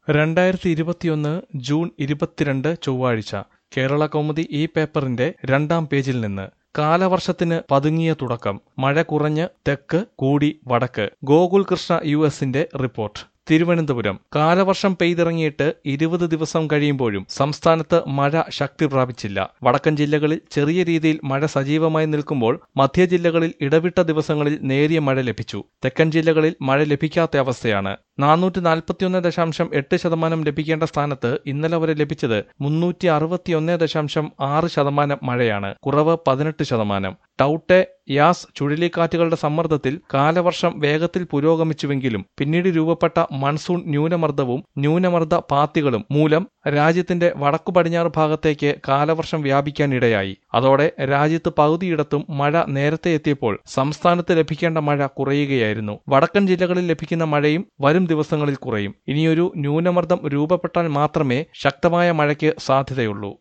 രണ്ടായിരത്തി ഇരുപത്തിയൊന്ന് ജൂൺ ഇരുപത്തിരണ്ട് ചൊവ്വാഴ്ച കേരള കൗമുദി ഈ പേപ്പറിന്റെ രണ്ടാം പേജിൽ നിന്ന് കാലവർഷത്തിന് പതുങ്ങിയ തുടക്കം മഴ കുറഞ്ഞ് തെക്ക് കൂടി വടക്ക് ഗോകുൽ കൃഷ്ണ യു എസിന്റെ റിപ്പോർട്ട് തിരുവനന്തപുരം കാലവർഷം പെയ്തിറങ്ങിയിട്ട് ഇരുപത് ദിവസം കഴിയുമ്പോഴും സംസ്ഥാനത്ത് മഴ ശക്തി പ്രാപിച്ചില്ല വടക്കൻ ജില്ലകളിൽ ചെറിയ രീതിയിൽ മഴ സജീവമായി നിൽക്കുമ്പോൾ മധ്യ ജില്ലകളിൽ ഇടവിട്ട ദിവസങ്ങളിൽ നേരിയ മഴ ലഭിച്ചു തെക്കൻ ജില്ലകളിൽ മഴ ലഭിക്കാത്ത അവസ്ഥയാണ് നാനൂറ്റി നാൽപ്പത്തിയൊന്ന് ദശാംശം എട്ട് ശതമാനം ലഭിക്കേണ്ട സ്ഥാനത്ത് ഇന്നലെ വരെ ലഭിച്ചത് മുന്നൂറ്റി അറുപത്തിയൊന്ന് ദശാംശം ആറ് ശതമാനം മഴയാണ് കുറവ് പതിനെട്ട് ശതമാനം ടൌട്ടെ യാസ് ചുഴലിക്കാറ്റുകളുടെ സമ്മർദ്ദത്തിൽ കാലവർഷം വേഗത്തിൽ പുരോഗമിച്ചുവെങ്കിലും പിന്നീട് രൂപപ്പെട്ട മൺസൂൺ ന്യൂനമർദ്ദവും ന്യൂനമർദ്ദ പാത്തികളും മൂലം രാജ്യത്തിന്റെ വടക്കു പടിഞ്ഞാറ് ഭാഗത്തേക്ക് കാലവർഷം വ്യാപിക്കാനിടയായി അതോടെ രാജ്യത്ത് പകുതിയിടത്തും മഴ നേരത്തെ എത്തിയപ്പോൾ സംസ്ഥാനത്ത് ലഭിക്കേണ്ട മഴ കുറയുകയായിരുന്നു വടക്കൻ ജില്ലകളിൽ ലഭിക്കുന്ന മഴയും വരും ദിവസങ്ങളിൽ കുറയും ഇനിയൊരു ന്യൂനമർദ്ദം രൂപപ്പെട്ടാൽ മാത്രമേ ശക്തമായ മഴയ്ക്ക് സാധ്യതയുള്ളൂ